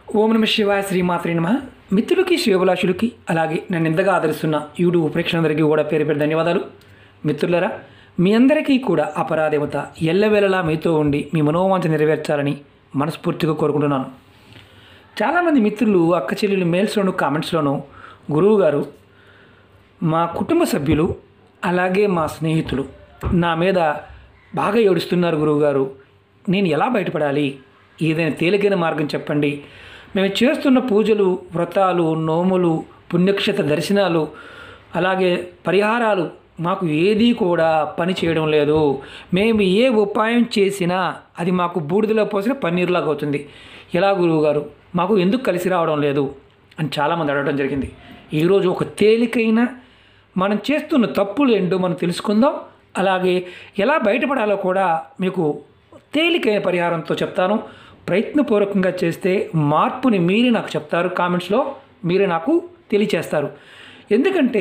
ఓం నమ శివాయ శ్రీమాత్రి నమ మిత్రులకి శివభిలాషులకి అలాగే నన్ను ఎంతగా ఆదరిస్తున్న యూట్యూబ్ ప్రేక్షకులందరికీ కూడా పేరు పేరు ధన్యవాదాలు మిత్రులరా మీ అందరికీ కూడా అపరాదేవత ఎల్లవేళలా మీతో ఉండి మీ మనోవాంఛ నెరవేర్చాలని మనస్ఫూర్తిగా కోరుకుంటున్నాను చాలామంది మిత్రులు అక్క చెల్లెలు మెయిల్స్లోను కామెంట్స్లోను గురువు గారు మా కుటుంబ సభ్యులు అలాగే మా స్నేహితులు నా మీద బాగా ఏడుస్తున్నారు గురువుగారు నేను ఎలా బయటపడాలి ఏదైనా తేలికైన మార్గం చెప్పండి మేము చేస్తున్న పూజలు వ్రతాలు నోములు పుణ్యక్షేత్ర దర్శనాలు అలాగే పరిహారాలు మాకు ఏదీ కూడా పని చేయడం లేదు మేము ఏ ఉపాయం చేసినా అది మాకు బూడిదలో పోసిన పన్నీరులాగా అవుతుంది ఎలా గురువుగారు మాకు ఎందుకు కలిసి రావడం లేదు అని చాలామంది అడగడం జరిగింది ఈరోజు ఒక తేలికైన మనం చేస్తున్న తప్పులు ఏంటో మనం తెలుసుకుందాం అలాగే ఎలా బయటపడాలో కూడా మీకు తేలికైన పరిహారంతో చెప్తాను ప్రయత్నపూర్వకంగా చేస్తే మార్పుని మీరే నాకు చెప్తారు కామెంట్స్లో మీరే నాకు తెలియచేస్తారు ఎందుకంటే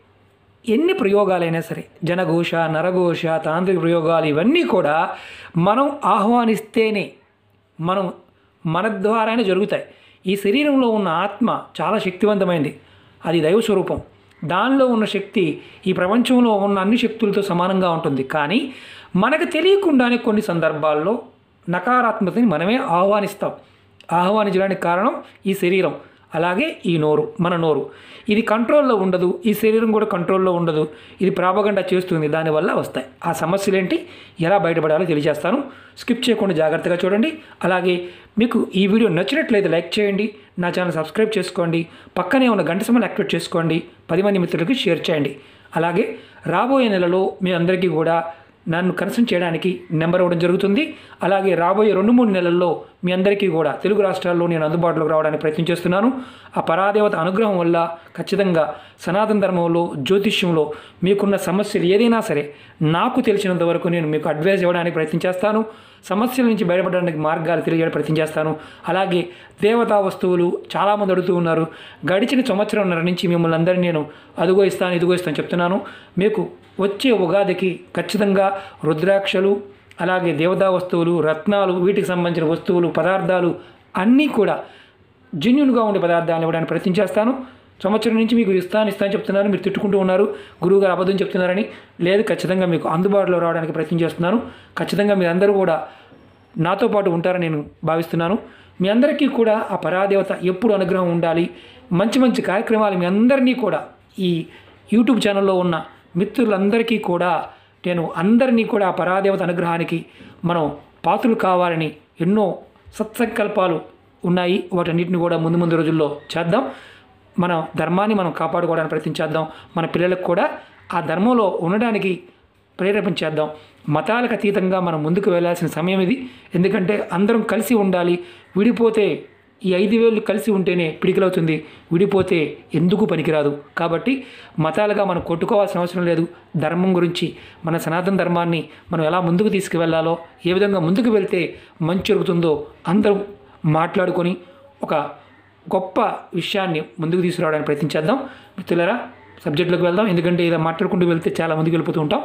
ఎన్ని ప్రయోగాలైనా సరే జనఘోష నరఘోష తాంత్రిక ప్రయోగాలు ఇవన్నీ కూడా మనం ఆహ్వానిస్తేనే మనం మన ద్వారానే జరుగుతాయి ఈ శరీరంలో ఉన్న ఆత్మ చాలా శక్తివంతమైంది అది దైవ స్వరూపం దానిలో ఉన్న శక్తి ఈ ప్రపంచంలో ఉన్న అన్ని శక్తులతో సమానంగా ఉంటుంది కానీ మనకు తెలియకుండానే కొన్ని సందర్భాల్లో నకారాత్మకతని మనమే ఆహ్వానిస్తాం ఆహ్వానించడానికి కారణం ఈ శరీరం అలాగే ఈ నోరు మన నోరు ఇది కంట్రోల్లో ఉండదు ఈ శరీరం కూడా కంట్రోల్లో ఉండదు ఇది ప్రాపగండా చేస్తుంది దానివల్ల వస్తాయి ఆ సమస్యలు ఏంటి ఎలా బయటపడాలో తెలియజేస్తాను స్కిప్ చేయకుండా జాగ్రత్తగా చూడండి అలాగే మీకు ఈ వీడియో నచ్చినట్లయితే లైక్ చేయండి నా ఛానల్ సబ్స్క్రైబ్ చేసుకోండి పక్కనే ఉన్న గంట సమయాన్ని యాక్టివేట్ చేసుకోండి పది మంది మిత్రులకి షేర్ చేయండి అలాగే రాబోయే నెలలో మీ అందరికీ కూడా నన్ను కన్సల్ట్ చేయడానికి నెంబర్ ఇవ్వడం జరుగుతుంది అలాగే రాబోయే రెండు మూడు నెలల్లో మీ అందరికీ కూడా తెలుగు రాష్ట్రాల్లో నేను అందుబాటులోకి రావడానికి ప్రయత్నం చేస్తున్నాను ఆ పరాదేవత అనుగ్రహం వల్ల ఖచ్చితంగా సనాతన ధర్మంలో జ్యోతిష్యంలో మీకున్న సమస్యలు ఏదైనా సరే నాకు తెలిసినంత వరకు నేను మీకు అడ్వైజ్ ఇవ్వడానికి ప్రయత్నం చేస్తాను సమస్యల నుంచి బయటపడడానికి మార్గాలు తెలియజేయడానికి ప్రయత్నం చేస్తాను అలాగే దేవతా వస్తువులు చాలామంది అడుగుతూ ఉన్నారు గడిచిన సంవత్సరంన్నర నుంచి మిమ్మల్ని అందరినీ నేను అదుగో ఇస్తాను ఇదిగో ఇస్తాను చెప్తున్నాను మీకు వచ్చే ఉగాదికి ఖచ్చితంగా రుద్రాక్షలు అలాగే దేవతా వస్తువులు రత్నాలు వీటికి సంబంధించిన వస్తువులు పదార్థాలు అన్నీ కూడా జెన్యున్గా ఉండే పదార్థాలను ఇవ్వడానికి ప్రయత్నం చేస్తాను సంవత్సరం నుంచి మీకు ఇస్తాను ఇస్తాను చెప్తున్నారు మీరు తిట్టుకుంటూ ఉన్నారు గురువుగారు అబద్ధం చెప్తున్నారని లేదు ఖచ్చితంగా మీకు అందుబాటులో రావడానికి ప్రయత్నం చేస్తున్నాను ఖచ్చితంగా మీరందరూ కూడా నాతో పాటు ఉంటారని నేను భావిస్తున్నాను మీ అందరికీ కూడా ఆ పరాదేవత ఎప్పుడు అనుగ్రహం ఉండాలి మంచి మంచి కార్యక్రమాలు మీ అందరినీ కూడా ఈ యూట్యూబ్ ఛానల్లో ఉన్న మిత్రులందరికీ కూడా నేను అందరినీ కూడా ఆ పరాదేవత అనుగ్రహానికి మనం పాత్రలు కావాలని ఎన్నో సత్సంకల్పాలు ఉన్నాయి వాటన్నిటిని కూడా ముందు ముందు రోజుల్లో చేద్దాం మన ధర్మాన్ని మనం కాపాడుకోవడానికి ప్రయత్నం చేద్దాం మన పిల్లలకు కూడా ఆ ధర్మంలో ఉండడానికి ప్రేరేపణ చేద్దాం మతాలకు అతీతంగా మనం ముందుకు వెళ్ళాల్సిన సమయం ఇది ఎందుకంటే అందరం కలిసి ఉండాలి విడిపోతే ఈ ఐదు వేలు కలిసి ఉంటేనే పిడికిలవుతుంది విడిపోతే ఎందుకు పనికిరాదు కాబట్టి మతాలుగా మనం కొట్టుకోవాల్సిన అవసరం లేదు ధర్మం గురించి మన సనాతన ధర్మాన్ని మనం ఎలా ముందుకు తీసుకువెళ్ళాలో ఏ విధంగా ముందుకు వెళ్తే మంచి జరుగుతుందో అందరం మాట్లాడుకొని ఒక గొప్ప విషయాన్ని ముందుకు తీసుకురావడానికి ప్రయత్నం చేద్దాం మిత్రులరా సబ్జెక్టులోకి వెళ్దాం ఎందుకంటే ఇలా మాట్లాడుకుంటూ వెళ్తే చాలా ముందుకు వెళ్ళిపోతూ ఉంటాం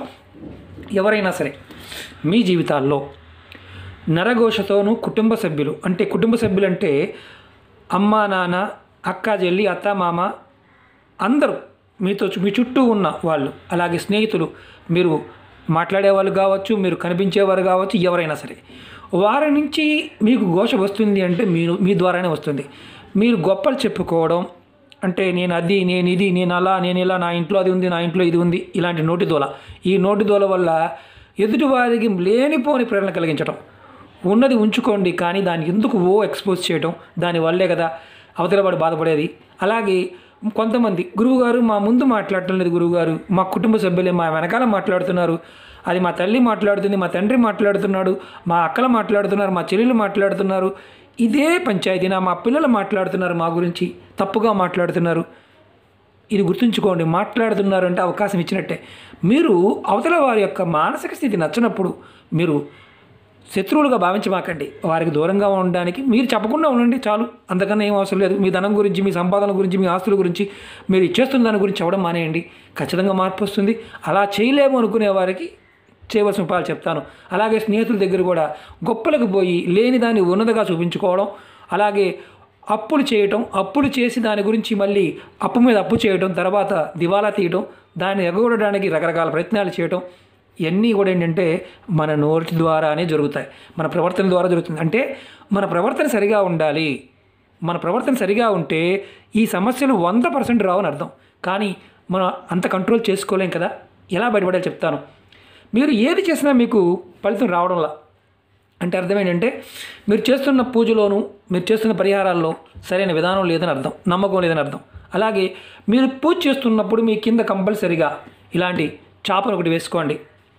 ఎవరైనా సరే మీ జీవితాల్లో నరఘోషతోనూ కుటుంబ సభ్యులు అంటే కుటుంబ సభ్యులు అంటే అమ్మ నాన్న అక్క చెల్లి అత్త మామ అందరూ మీతో చు- మీ చుట్టూ ఉన్న వాళ్ళు అలాగే స్నేహితులు మీరు మాట్లాడేవాళ్ళు కావచ్చు మీరు కనిపించేవారు కావచ్చు ఎవరైనా సరే వారి నుంచి మీకు ఘోష వస్తుంది అంటే మీరు మీ ద్వారానే వస్తుంది మీరు గొప్పలు చెప్పుకోవడం అంటే నేను అది నేను ఇది నేను అలా నేను ఇలా నా ఇంట్లో అది ఉంది నా ఇంట్లో ఇది ఉంది ఇలాంటి నోటి దోల ఈ నోటి దోల వల్ల ఎదుటి వారికి లేనిపోని ప్రేరణ కలిగించడం ఉన్నది ఉంచుకోండి కానీ దాన్ని ఎందుకు ఓ ఎక్స్పోజ్ చేయడం దానివల్లే కదా అవతల వాడు బాధపడేది అలాగే కొంతమంది గురువుగారు మా ముందు మాట్లాడటం లేదు గురువుగారు మా కుటుంబ సభ్యులే మా వెనకాల మాట్లాడుతున్నారు అది మా తల్లి మాట్లాడుతుంది మా తండ్రి మాట్లాడుతున్నాడు మా అక్కలు మాట్లాడుతున్నారు మా చెల్లెలు మాట్లాడుతున్నారు ఇదే పంచాయతీనా మా పిల్లలు మాట్లాడుతున్నారు మా గురించి తప్పుగా మాట్లాడుతున్నారు ఇది గుర్తుంచుకోండి మాట్లాడుతున్నారు అంటే అవకాశం ఇచ్చినట్టే మీరు అవతల వారి యొక్క మానసిక స్థితి నచ్చినప్పుడు మీరు శత్రువులుగా భావించమాకండి వారికి దూరంగా ఉండడానికి మీరు చెప్పకుండా ఉండండి చాలు అంతకన్నా ఏం అవసరం లేదు మీ ధనం గురించి మీ సంపాదన గురించి మీ ఆస్తుల గురించి మీరు ఇచ్చేస్తున్న దాని గురించి చెప్పడం మానేయండి ఖచ్చితంగా మార్పు వస్తుంది అలా చేయలేము అనుకునే వారికి చేయవలసిన ఉపాయాలు చెప్తాను అలాగే స్నేహితుల దగ్గర కూడా గొప్పలకు పోయి లేని దాన్ని ఉన్నదిగా చూపించుకోవడం అలాగే అప్పులు చేయటం అప్పులు చేసి దాని గురించి మళ్ళీ అప్పు మీద అప్పు చేయటం తర్వాత దివాలా తీయటం దాన్ని ఎగగొట్టడానికి రకరకాల ప్రయత్నాలు చేయటం ఇవన్నీ కూడా ఏంటంటే మన నోటి ద్వారానే జరుగుతాయి మన ప్రవర్తన ద్వారా జరుగుతుంది అంటే మన ప్రవర్తన సరిగా ఉండాలి మన ప్రవర్తన సరిగా ఉంటే ఈ సమస్యలు వంద పర్సెంట్ రావని అర్థం కానీ మనం అంత కంట్రోల్ చేసుకోలేం కదా ఎలా బయటపడాలి చెప్తాను మీరు ఏది చేసినా మీకు ఫలితం రావడంలా అంటే అర్థం ఏంటంటే మీరు చేస్తున్న పూజలోను మీరు చేస్తున్న పరిహారాల్లో సరైన విధానం లేదని అర్థం నమ్మకం లేదని అర్థం అలాగే మీరు పూజ చేస్తున్నప్పుడు మీ కింద కంపల్సరిగా ఇలాంటి చాపను ఒకటి వేసుకోండి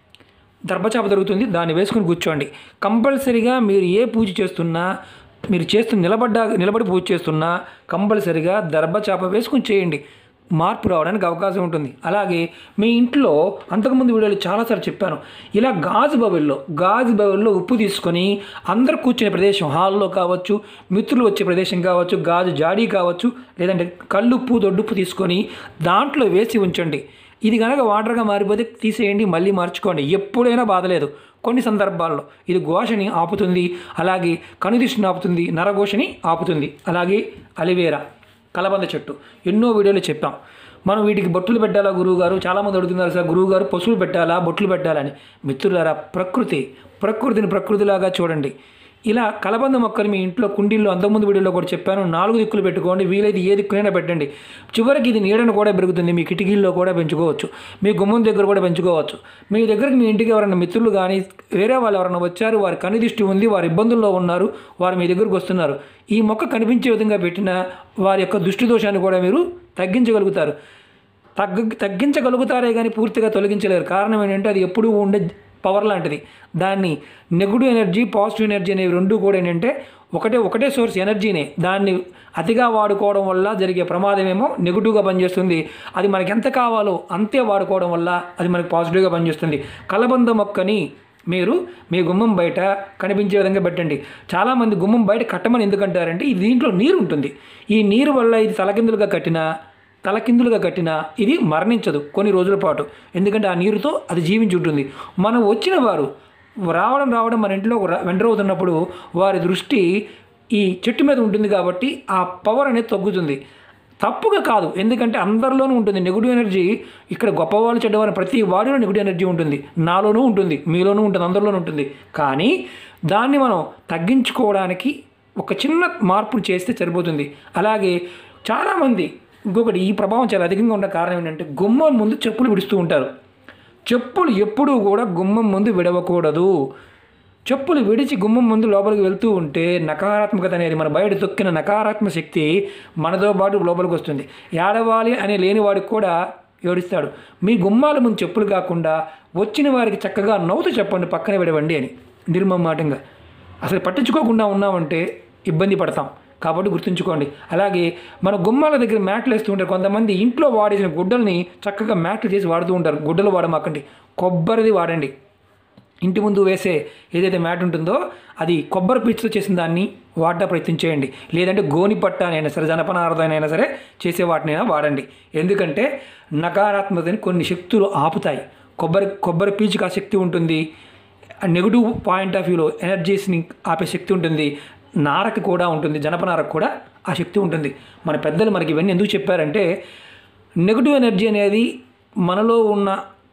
దర్భచాప దొరుకుతుంది దాన్ని వేసుకుని కూర్చోండి కంపల్సరిగా మీరు ఏ పూజ చేస్తున్నా మీరు చేస్తున్న నిలబడ్డా నిలబడి పూజ చేస్తున్నా కంపల్సరిగా దర్భచాప వేసుకుని చేయండి మార్పు రావడానికి అవకాశం ఉంటుంది అలాగే మీ ఇంట్లో అంతకుముందు వీడియోలో చాలాసార్లు చెప్పాను ఇలా గాజు బౌల్లో గాజు బౌల్లో ఉప్పు తీసుకొని అందరు కూర్చునే ప్రదేశం హాల్లో కావచ్చు మిత్రులు వచ్చే ప్రదేశం కావచ్చు గాజు జాడీ కావచ్చు లేదంటే కల్లుప్పు దొడ్డుప్పు తీసుకొని దాంట్లో వేసి ఉంచండి ఇది కనుక వాటర్గా మారిపోతే తీసేయండి మళ్ళీ మార్చుకోండి ఎప్పుడైనా బాధలేదు కొన్ని సందర్భాల్లో ఇది ఘోషని ఆపుతుంది అలాగే కనుదిష్టిని ఆపుతుంది నరఘోషని ఆపుతుంది అలాగే అలివేరా కలబంద చెట్టు ఎన్నో వీడియోలు చెప్పాం మనం వీటికి బొట్టులు పెట్టాలా గురువు గారు చాలామంది అడుగుతున్నారు సార్ గురువు గారు పశువులు పెట్టాలా బొట్లు పెట్టాలని మిత్రులారా ప్రకృతి ప్రకృతిని ప్రకృతిలాగా చూడండి ఇలా కలబంద మొక్కలు మీ ఇంట్లో కుండీల్లో అంతకుముందు వీడియోలో కూడా చెప్పాను నాలుగు దిక్కులు పెట్టుకోండి వీలైతే ఏ దిక్కునైనా పెట్టండి చివరికి ఇది నీడను కూడా పెరుగుతుంది మీ కిటికీల్లో కూడా పెంచుకోవచ్చు మీ గుమ్మం దగ్గర కూడా పెంచుకోవచ్చు మీ దగ్గరికి మీ ఇంటికి ఎవరైనా మిత్రులు కానీ వేరే వాళ్ళు ఎవరైనా వచ్చారు వారి కనుదిష్టి ఉంది వారి ఇబ్బందుల్లో ఉన్నారు వారు మీ దగ్గరకు వస్తున్నారు ఈ మొక్క కనిపించే విధంగా పెట్టిన వారి యొక్క దృష్టి దోషాన్ని కూడా మీరు తగ్గించగలుగుతారు తగ్గ తగ్గించగలుగుతారే కానీ పూర్తిగా తొలగించలేరు కారణం ఏంటంటే అది ఎప్పుడూ ఉండే పవర్ లాంటిది దాన్ని నెగిటివ్ ఎనర్జీ పాజిటివ్ ఎనర్జీ అనేవి రెండు కూడా ఏంటంటే ఒకటే ఒకటే సోర్స్ ఎనర్జీనే దాన్ని అతిగా వాడుకోవడం వల్ల జరిగే ప్రమాదమేమో నెగిటివ్గా పనిచేస్తుంది అది మనకి ఎంత కావాలో అంతే వాడుకోవడం వల్ల అది మనకి పాజిటివ్గా పనిచేస్తుంది కలబంద మొక్కని మీరు మీ గుమ్మం బయట కనిపించే విధంగా పెట్టండి చాలామంది గుమ్మం బయట కట్టమని ఎందుకంటారంటే ఈ దీంట్లో నీరు ఉంటుంది ఈ నీరు వల్ల ఇది తలకిందులుగా కట్టినా తలకిందులుగా కట్టినా ఇది మరణించదు కొన్ని రోజుల పాటు ఎందుకంటే ఆ నీరుతో అది జీవించి ఉంటుంది మనం వచ్చిన వారు రావడం రావడం మన ఇంట్లో వెంటర్ అవుతున్నప్పుడు వారి దృష్టి ఈ చెట్టు మీద ఉంటుంది కాబట్టి ఆ పవర్ అనేది తగ్గుతుంది తప్పుగా కాదు ఎందుకంటే అందరిలోనూ ఉంటుంది నెగిటివ్ ఎనర్జీ ఇక్కడ గొప్పవాళ్ళు చెడ్డవాళ్ళు ప్రతి వాడిలో నెగిటివ్ ఎనర్జీ ఉంటుంది నాలోనూ ఉంటుంది మీలోనూ ఉంటుంది అందరిలోనూ ఉంటుంది కానీ దాన్ని మనం తగ్గించుకోవడానికి ఒక చిన్న మార్పులు చేస్తే సరిపోతుంది అలాగే చాలామంది ఇంకొకటి ఈ ప్రభావం చాలా అధికంగా ఉన్న కారణం ఏంటంటే గుమ్మం ముందు చెప్పులు విడుస్తూ ఉంటారు చెప్పులు ఎప్పుడూ కూడా గుమ్మం ముందు విడవకూడదు చెప్పులు విడిచి గుమ్మం ముందు లోపలికి వెళ్తూ ఉంటే నకారాత్మకత అనేది మన బయట తొక్కిన నకారాత్మక శక్తి మనతో పాటు లోపలికి వస్తుంది ఏడవాలి అనే లేనివాడికి కూడా ఏడుస్తాడు మీ గుమ్మాల ముందు చెప్పులు కాకుండా వచ్చిన వారికి చక్కగా నవ్వుతూ చెప్పండి పక్కనే విడవండి అని నిర్మమాటంగా అసలు పట్టించుకోకుండా ఉన్నామంటే ఇబ్బంది పడతాం కాబట్టి గుర్తుంచుకోండి అలాగే మన గుమ్మాల దగ్గర మ్యాట్లు వేస్తూ ఉంటారు కొంతమంది ఇంట్లో వాడేసిన గుడ్డల్ని చక్కగా మ్యాట్లు చేసి వాడుతూ ఉంటారు గుడ్డలు వాడమాకండి కొబ్బరిది వాడండి ఇంటి ముందు వేసే ఏదైతే మ్యాట్ ఉంటుందో అది కొబ్బరి పీచుతో చేసిన దాన్ని వాడటం ప్రయత్నం చేయండి లేదంటే గోని పట్ట అయినా సరే జనపనారదైనా సరే చేసే వాటినైనా వాడండి ఎందుకంటే నకారాత్మకతని కొన్ని శక్తులు ఆపుతాయి కొబ్బరి కొబ్బరి పీచుకి ఆ శక్తి ఉంటుంది నెగిటివ్ పాయింట్ ఆఫ్ వ్యూలో ఎనర్జీస్ని ఆపే శక్తి ఉంటుంది నారకు కూడా ఉంటుంది జనపనారకు కూడా ఆ శక్తి ఉంటుంది మన పెద్దలు మనకి ఇవన్నీ ఎందుకు చెప్పారంటే నెగిటివ్ ఎనర్జీ అనేది మనలో ఉన్న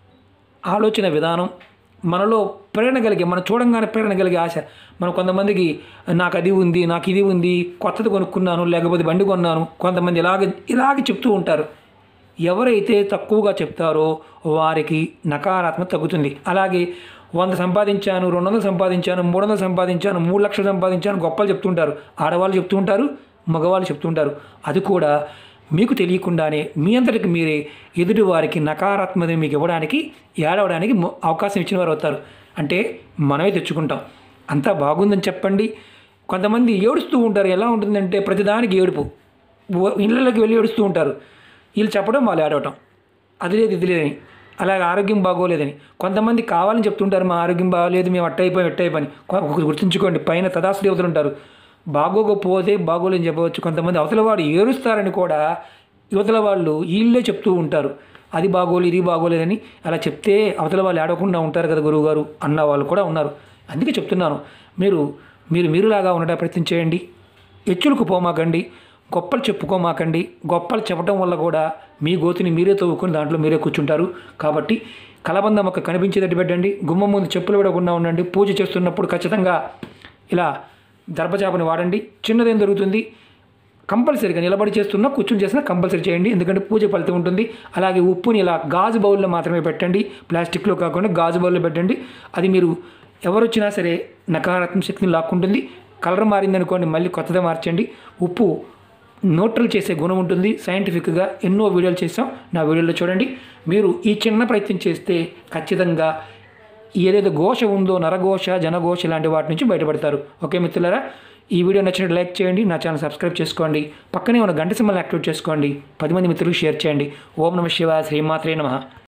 ఆలోచన విధానం మనలో ప్రేరణ కలిగే మనం చూడంగానే ప్రేరణ కలిగే ఆశ మనం కొంతమందికి నాకు అది ఉంది నాకు ఇది ఉంది కొత్తది కొనుక్కున్నాను లేకపోతే బండి కొన్నాను కొంతమంది ఇలాగ ఇలాగ చెప్తూ ఉంటారు ఎవరైతే తక్కువగా చెప్తారో వారికి నకారాత్మక తగ్గుతుంది అలాగే వంద సంపాదించాను రెండు వందలు సంపాదించాను మూడు వందలు సంపాదించాను మూడు లక్షలు సంపాదించాను గొప్పలు చెప్తుంటారు ఆడవాళ్ళు చెప్తూ ఉంటారు మగవాళ్ళు చెప్తుంటారు అది కూడా మీకు తెలియకుండానే మీ అంతటికి మీరే ఎదుటి వారికి నకారాత్మకత మీకు ఇవ్వడానికి ఏడవడానికి మొ- అవకాశం ఇచ్చిన వారు అవుతారు అంటే మనమే తెచ్చుకుంటాం అంతా బాగుందని చెప్పండి కొంతమంది ఏడుస్తూ ఉంటారు ఎలా ఉంటుందంటే ప్రతిదానికి ఏడుపు ఓ- ఇళ్ళలోకి వెళ్ళి ఏడుస్తూ ఉంటారు వీళ్ళు చెప్పడం వాళ్ళు ఏడవటం అది లేదు ఇది లేదని అలాగే ఆరోగ్యం బాగోలేదని కొంతమంది కావాలని చెప్తుంటారు మా ఆరోగ్యం బాగోలేదు మేము అట్టయిపోయి ఎట్టయిపోయి ఒకటి గుర్తుంచుకోండి పైన తదాసు దేవతలు ఉంటారు బాగోకపోతే బాగోలేని చెప్పవచ్చు కొంతమంది అవతల వాడు ఏడుస్తారని కూడా యువతల వాళ్ళు వీళ్ళే చెప్తూ ఉంటారు అది బాగోలేదు ఇది బాగోలేదని అలా చెప్తే అవతల వాళ్ళు ఏడవకుండా ఉంటారు కదా గురువుగారు అన్న వాళ్ళు కూడా ఉన్నారు అందుకే చెప్తున్నాను మీరు మీరు మీరులాగా ఉండటం ప్రయత్నం చేయండి ఎచ్చులకు పోమాకండి గొప్పలు చెప్పుకోమాకండి గొప్పలు చెప్పడం వల్ల కూడా మీ గోతిని మీరే తవ్వుకొని దాంట్లో మీరే కూర్చుంటారు కాబట్టి కలబంద మొక్క కనిపించేటట్టు పెట్టండి గుమ్మం ముందు చెప్పులు విడకుండా ఉండండి పూజ చేస్తున్నప్పుడు ఖచ్చితంగా ఇలా దర్భచాపని వాడండి చిన్నదేం దొరుకుతుంది కంపల్సరీగా నిలబడి చేస్తున్నా కూర్చుని చేసినా కంపల్సరీ చేయండి ఎందుకంటే పూజ ఫలితం ఉంటుంది అలాగే ఉప్పుని ఇలా గాజు బౌల్లో మాత్రమే పెట్టండి ప్లాస్టిక్లో కాకుండా గాజు బౌల్లో పెట్టండి అది మీరు ఎవరు వచ్చినా సరే నకారాత్మక శక్తిని లాక్కుంటుంది కలర్ మారిందనుకోండి మళ్ళీ కొత్తదే మార్చండి ఉప్పు న్యూట్రల్ చేసే గుణం ఉంటుంది సైంటిఫిక్గా ఎన్నో వీడియోలు చేసాం నా వీడియోలో చూడండి మీరు ఈ చిన్న ప్రయత్నం చేస్తే ఖచ్చితంగా ఏదైతే ఘోష ఉందో నరఘోష జనఘోష లాంటి వాటి నుంచి బయటపడతారు ఓకే మిత్రులారా ఈ వీడియో నచ్చినట్టు లైక్ చేయండి నా ఛానల్ సబ్స్క్రైబ్ చేసుకోండి పక్కనే ఉన్న గంట సింబల్ యాక్టివేట్ చేసుకోండి పది మంది మిత్రులకు షేర్ చేయండి ఓం నమ శివ శ్రీమాత్రే నమ